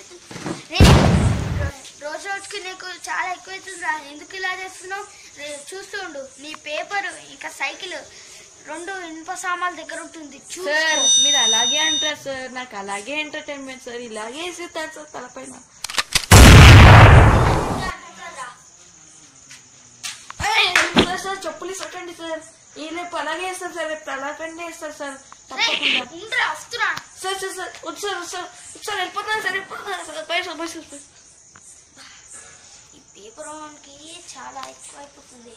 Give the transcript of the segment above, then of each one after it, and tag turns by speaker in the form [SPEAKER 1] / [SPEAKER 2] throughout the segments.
[SPEAKER 1] ఎక్కువైతుంది రే, రో- రోజు రోజుకి నీకు చాలా ఎక్కువైతుంది రా ఎందుకు ఇలా చేస్తున్నావు రే, చూస్తూ ఉండు నీ పేపర్ ఇంకా సైకిల్ రెండు ఇనుప సామాన్ల దగ్గర ఉంటుంది చూసుకో.
[SPEAKER 2] సార్ మీరు అలాగే అంటారు సార్ నాకు అలాగే ఎంటర్టైన్మెంట్ సార్ ఇలాగే వేసేస్తారు సార్ తలపైన ఏయ్, సార్ సార్ చెప్పులు ఇసకండి సార్ ఈ రేపు అలాగే వేస్తారు సార్ రేపు తలపైన వేస్తారు సార్
[SPEAKER 1] రే,
[SPEAKER 2] తప్పకుండా
[SPEAKER 1] ఉండురా, వస్తున్నా
[SPEAKER 2] సార్ సార్ సార్ వద్దు సార్ వద్దు సార్ వద్దు సార్ వెళ్ళిపోతున్నాను సార్ వెళ్ళిపోతున్నాను sir bye sir bye sir bye.
[SPEAKER 1] ఈ పేపర్ వానికి చాలా ఎక్కువ అయిపోతుంది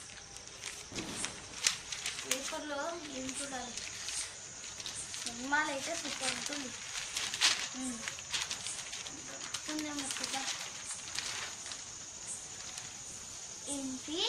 [SPEAKER 1] పేపర్లో ఏం చూడాలి సినిమాలు అయితే సూపర్ ఉంటుంది ఉమ్. ఉందేమో చూద్దాం ఏంటి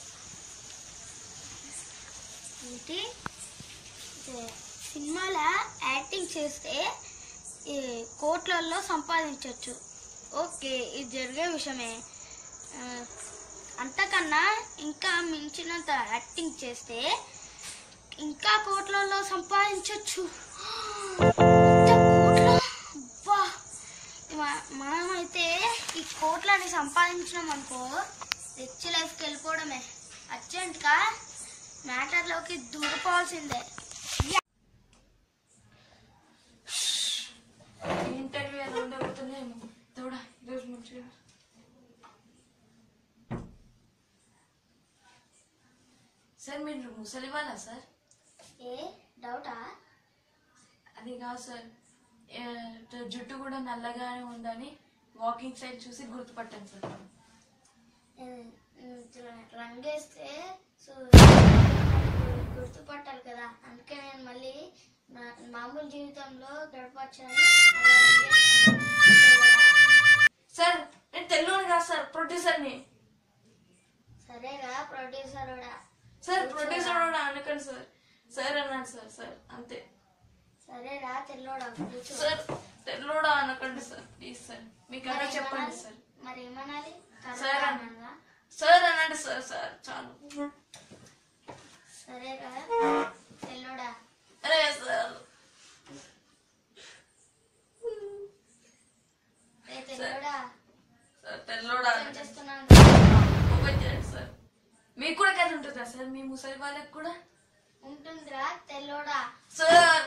[SPEAKER 1] ఏంటి ఇదే సినిమాల యాక్టింగ్ చేస్తే ఈ కోట్లల్లో సంపాదించవచ్చు ఓకే ఇది జరిగే విషయమే ఆ, అంతకన్నా ఇంకా మించినంత యాక్టింగ్ చేస్తే ఇంకా కోట్లలో సంపాదించవచ్చు ఇంత కోట్ల అబ్బా మ- మనమైతే ఈ కోట్లని సంపాదించినాం అనుకో రిచ్ లైఫ్కి వెళ్ళిపోవడమే అర్జెంట్గా మ్యాటర్లోకి దూరిపోవాల్సిందే
[SPEAKER 2] ఇంటర్వ్యూ ఎలా ఉండబోతుందేమో తోడా ఈరోజు మంచిగా సార్ మీరు ముసలి వాళ్ళా సార్
[SPEAKER 1] ఏ డౌటా
[SPEAKER 2] అది కాదు సార్ ఏ, జుట్టు కూడా నల్లగానే ఉందని వాకింగ్ స్టైల్ చూసి గుర్తుపట్టాను సార్
[SPEAKER 1] రంగేస్తే సో గుర్తుపట్టాలి కదా అందుకే నేను మళ్ళీ నా- మామూలు జీవితంలో గడపచ్చని అలా రంగేస్తాను.
[SPEAKER 2] సార్ నేను తెల్లని కాదు సార్ ప్రొడ్యూసర్ని
[SPEAKER 1] సరేరా ప్రొడ్యూసర్ కూడా
[SPEAKER 2] సార్ ప్రొడ్యూసర్ కూడా అనకండి సార్ సార్ అన్నాడు సార్ సార్ అంతే
[SPEAKER 1] సరేరా తెల్లోడా కూర్చో
[SPEAKER 2] సార్ తెల్లోడా అనకండి సార్ ప్లీజ్ సార్ మీకు అలా
[SPEAKER 1] మరి
[SPEAKER 2] చెప్పండి
[SPEAKER 1] ఏమనాలి?
[SPEAKER 2] సార్
[SPEAKER 1] మరి ఏమనాలి
[SPEAKER 2] సరే.
[SPEAKER 1] కరెక్టా అనాలా?
[SPEAKER 2] సార్ అన్నాడు సార్ సార్ చాలు
[SPEAKER 1] సరేరా తెల్లోడా
[SPEAKER 2] అరే సార్
[SPEAKER 1] రే తెల్లోడా
[SPEAKER 2] సార్ తెల్లోడా
[SPEAKER 1] ఏం చేస్తున్నాను
[SPEAKER 2] ఓపెన్ చేయండి సార్ మీకు కూడా కలిసి ఉంటుందా సార్ మీ ముసలి వాళ్ళకి కూడా
[SPEAKER 1] ఉంటుందిరా తెల్లోడా
[SPEAKER 2] సార్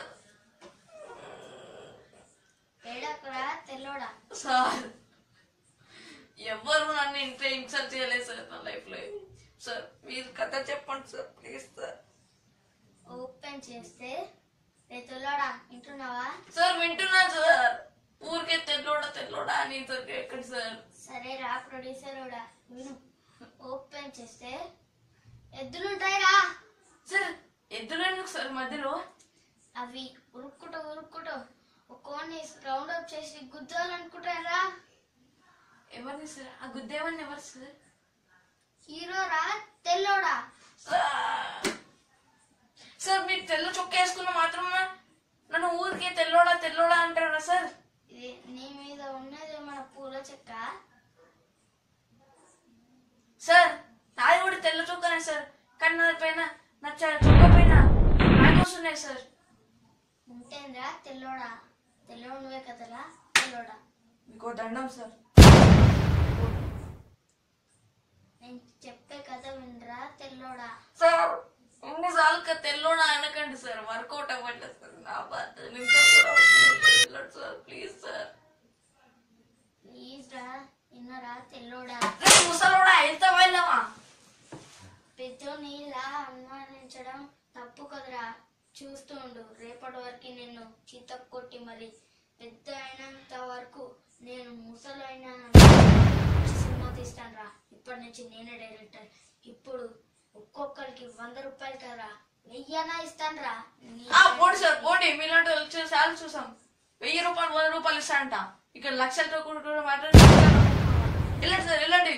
[SPEAKER 1] ఏడకురా తెల్లోడా
[SPEAKER 2] సార్ ఎవరు నన్ను ఇంత ఇన్సల్ట్ చేయలేదు సార్ నా లైఫ్ లో సార్ మీరు కథ చెప్పండి సార్ ప్లీజ్ సార్
[SPEAKER 1] ఓపెన్ చేస్తే రే తెల్లోడా వింటున్నావా
[SPEAKER 2] సార్ వింటున్నాను సార్ ఊరికే తెల్లోడా తెల్లోడా అని దొరికే ఎక్కడి సార్
[SPEAKER 1] సరేరా ప్రొడ్యూసర్ కూడా విను ఓపెన్ చేస్తే ఎద్దులుంటాయిరా
[SPEAKER 2] సార్ ఎద్దులు ఎందుకు సార్ మధ్యలో
[SPEAKER 1] అవి ఉరుక్కుంటూ ఉరుక్కుంటూ ఒక్కోని రౌండ్ అప్ చేసి గుద్దాలనుకుంటారా
[SPEAKER 2] ఎవరిని సార్ ఆ గుద్దేవన్నీ ఎవరు సార్
[SPEAKER 1] హీరోరా తెల్లోడా
[SPEAKER 2] సార్ సార్ మీరు తెల్ల చొక్క వేసుకున్న మాత్రం నన్ను ఊరికే తెల్లోడా తెల్లోడా అంటారా సార్
[SPEAKER 1] ఇది నీ మీద ఉన్నది మన పూల చెక్క
[SPEAKER 2] సార్ నాది కూడా తెల్ల చొక్కనే సార్ కానీ నా పైన నా చ- చొక్క పైన మ్యాంగోస్ ఉన్నాయి సార్
[SPEAKER 1] ఉంటేంద్రా తెల్లోడా తెల్లోడు నువ్వే కదరా తెల్లోడా
[SPEAKER 2] మీకు దండం సార్
[SPEAKER 1] నేను చెప్పే కథ వినరా తెల్లోడా
[SPEAKER 2] సార్ ఎన్నిసార్లు క- తెల్లోడా అనకండి సార్ వర్కౌట్ అవ్వట్లేదు సార్ నా బాధ ఇంకా కూడా వెళ్ళండి సార్ ప్లీజ్ సార్
[SPEAKER 1] ప్లీజ్ రా విన్నరా తెల్లోడా
[SPEAKER 2] రే ముసలోడా ఎంత వెళ్ళవా
[SPEAKER 1] పెద్దోని ఇలా అనుమానించడం తప్పు కదరా చూస్తూ ఉండు రేపటి వరకు నిన్ను చిత్త కొట్టి మరి పెద్ద అయినంత వరకు నేను ముసలైన సినిమా తీస్తాను రా ఇప్పటి నుంచి నేనే డైరెక్టర్ ఇప్పుడు ఒక్కొక్కరికి వంద రూపాయలు కదరా వెయ్యనా ఇస్తాను రా
[SPEAKER 2] ఆ పోండి సార్ పోండి మీలాంటి వాళ్ళు వచ్చే సార్లు చూసాం వెయ్యి రూపాయలు వంద రూపాయలు ఇస్తారంట ఇక్కడ లక్షలతో కూడా మాట్లాడి వెళ్ళండి సార్ వెళ్ళండి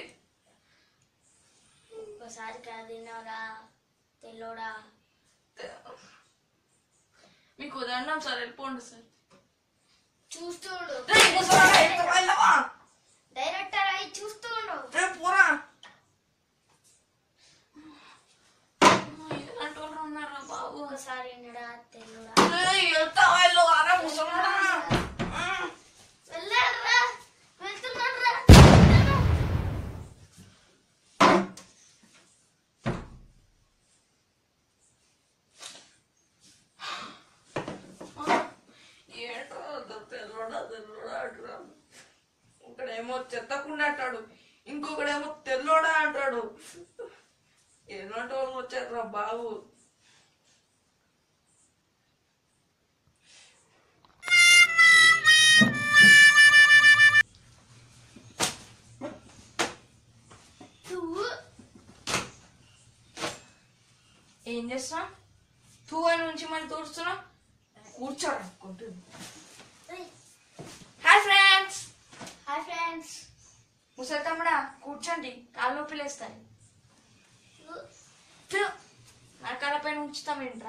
[SPEAKER 1] ఒక్కసారి కాదినరా తెల్లోడా
[SPEAKER 2] మీకు దండం సార్ వెళ్ళిపోండి సార్
[SPEAKER 1] చూస్తూ ఉండు
[SPEAKER 2] రే ముసలోడా ఎంత వెళ్ళవా
[SPEAKER 1] డైరెక్టర్ అయి చూస్తూ ఉండు
[SPEAKER 2] రే పోరా ఇలాంటి వాళ్ళు ఉన్నారా బాబు
[SPEAKER 1] ఒక్కసారి వినడా తెల్లోడా
[SPEAKER 2] రే ఎంత వెళ్ళవా రా ముసలోడా
[SPEAKER 1] వెళ్ళాడురా
[SPEAKER 2] ఒకడేమో చెత్తకుండా అంటాడు ఇంకొకడేమో తెల్లోడా అంటాడు ఎలాంటి వాళ్ళు వచ్చారు బాబు
[SPEAKER 1] నువ్వు
[SPEAKER 2] ఏం చేస్తున్నాం టూ అని నుంచి మళ్ళీ తూడుస్తున్నాం కూర్చోడనుకుంటుంది హాయ్ ఫ్రెండ్స్
[SPEAKER 1] హాయ్ ఫ్రెండ్స్
[SPEAKER 2] ముసలి తమ్ముడా కూర్చోండి కాళ్ళు నొప్పి లేస్తాయి ఫు, నా కాళ్ళపైన ఉంచుతాం ఏంట్రా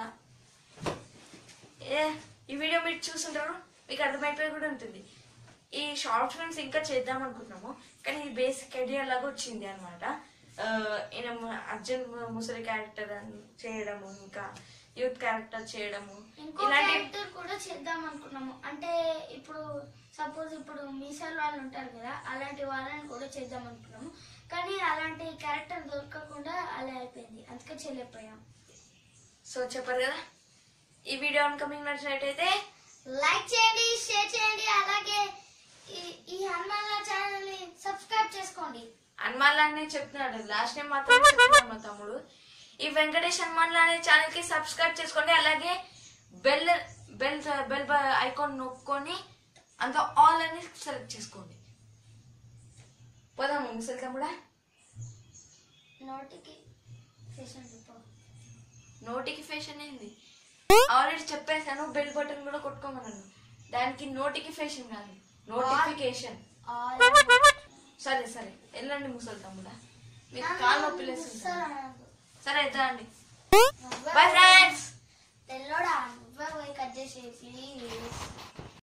[SPEAKER 2] ఏ ఈ వీడియో మీరు చూస్తుంటారు మీకు అర్థమైపోయి కూడా ఉంటుంది ఈ షార్ట్ ఫిల్మ్స్ ఇంకా చేద్దాం అనుకున్నాము కానీ ఇది బేసిక్ ఐడియా లాగా వచ్చింది అనమాట ఈయన మ- అర్జున్ ము- ముసలి క్యారెక్టర్ చేయడము ఇంకా యూత్ క్యారెక్టర్ చేయడము
[SPEAKER 1] ఇంకో
[SPEAKER 2] ఇలాంటి
[SPEAKER 1] క్యారెక్టర్ కూడా చేద్దాం అనుకున్నాము అంటే ఇప్పుడు సపోజ్ ఇప్పుడు మీసాల్ వాళ్ళు ఉంటారు కదా అలాంటి వాళ్ళని కూడా చేద్దాం అనుకున్నాము కానీ అలాంటి క్యారెక్టర్ దొరకకుండా అలా అయిపోయింది అందుకే చేయలేకపోయాం
[SPEAKER 2] సో చెప్పారు కదా ఈ వీడియో కనుక మీకు నచ్చినట్టయితే
[SPEAKER 1] లైక్ చేయండి షేర్ చేయండి అలాగే ఈ ఈ హనుమాన్ ఛానల్ ని సబ్స్క్రైబ్ చేసుకోండి
[SPEAKER 2] హనుమాన్ లానే చెప్తున్నాడు లాస్ట్ టైం మాత్రం చెప్తున్నాడు మా తమ్ముడు ఈ వెంకటేష్ హనుమాన్ లానే ఛానల్ కి సబ్స్క్రైబ్ చేసుకోండి అలాగే బెల్ బెల్ బెల్ ఐకాన్ నొక్కొని అంత ఆల్ అని సెలెక్ట్ చేసుకోండి పోదాము ముసలి తమ్ముడా
[SPEAKER 1] నోటికి ఫేషన్ చెప్పు
[SPEAKER 2] నోటిఫికేషన్ ఏంది ఆల్రెడీ చెప్పేశాను బెల్ బటన్ కూడా కొట్టుకోమన్నాను దానికి నోటిఫికేషన్ కాదు నోటిఫికేషన్
[SPEAKER 1] ఆల్
[SPEAKER 2] సరే సరే వెళ్ళండి ముసలి తమ్ముడా మీకు కాలు నొప్పి లేస్తుంది
[SPEAKER 1] సరే
[SPEAKER 2] సరే ఎద్దా అండి
[SPEAKER 1] ఆ.